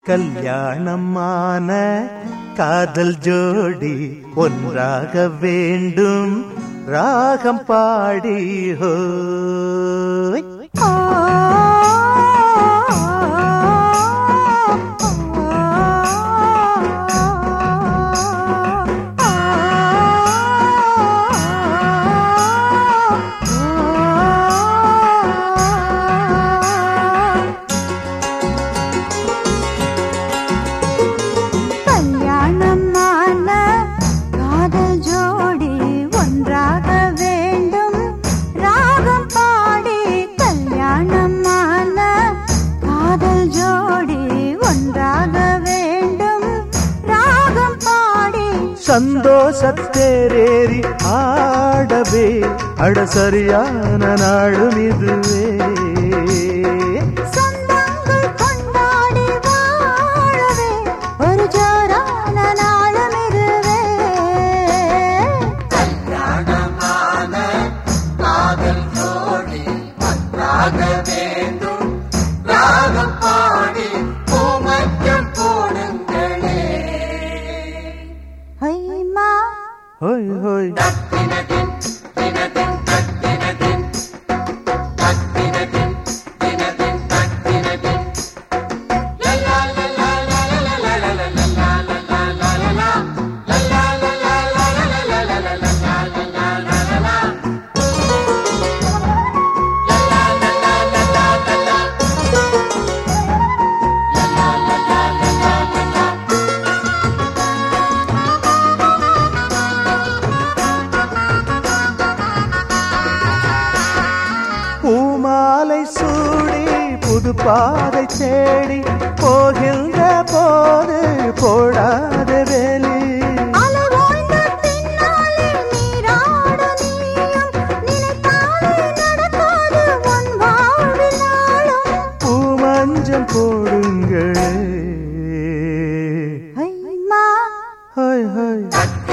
கல்யாணமான காதல் ஜோடி ஒன்றாக வேண்டும் ராகம் பாடி ஹோய் கல்யாணமான காதல் ஜோடி ஒன்றாக வேண்டும் ராகம் பாடி கல்யாணமான காதல் ஜோடி ஒன்றாக வேண்டும் ராகம் பாடி சந்தோஷத்தேரேறி ஆடவே அட சரியான நாளும் இதுவே சொந்தங்கள் கொண்டாடி வாழவே ஒரு ஜோரான நாளும் இதுவே ஹைமா ஹோய் ஹோய் பூமாலை சூடி புது பாதை தேடி போகின்ற போது போடாத வேலி அலவோய்ந்த பின்னாலே நீராட நீயும் நினைத்தாலே நடக்காது உன் வாழ்வில் நாளும் பூமஞ்சம் போடுங்களே ஹைமா ஹோய் ஹோய்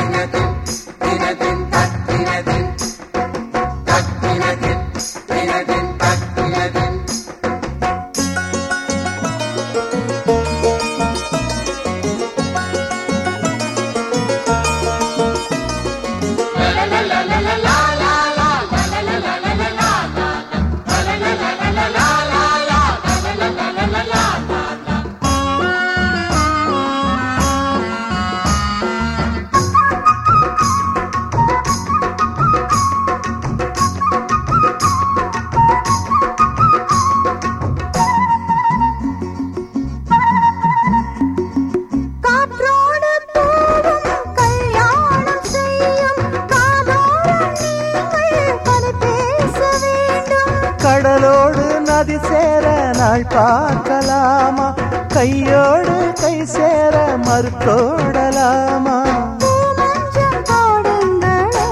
காற்றோடு பூவும் கல்யாணம் செய்யும் காதோரம் நீங்கள் கதை பேச வேண்டும் கடலோடு நதி சேர நாள் பார்க்கலாமா கையோடு கை சேர மறுத்தோடலாமா பூமஞ்சம் போடுங்களே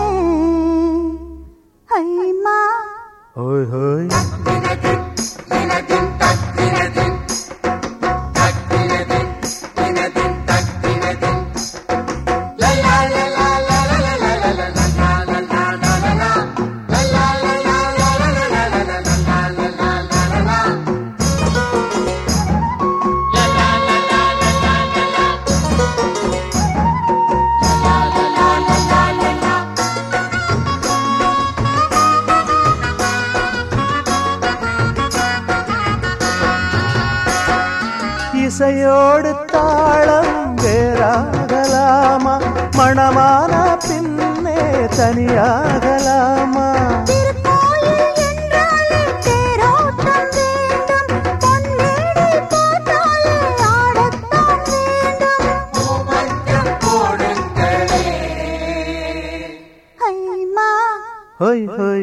ஹைமா ஹோய் ஹோய் இசையோடு தாளம் வேறாகலாமா மணமான பின்னே தனியாகலாமா திருக்கோயில் என்றாலே தேரோட்டம் வேண்டும் பொன்னேடை பார்த்தாலே ஆடத்தான் வேண்டும் ஹைமா ஹோய் ஹோய்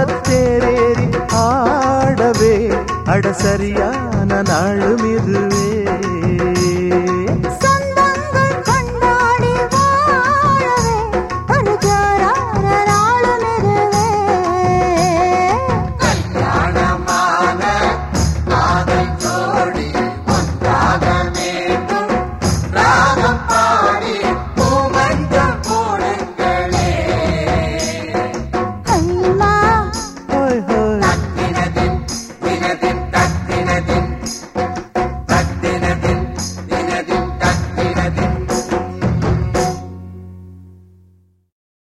சந்தோஷத்தேரேறி ஆடவே அட சரியான நாளும் இதுவே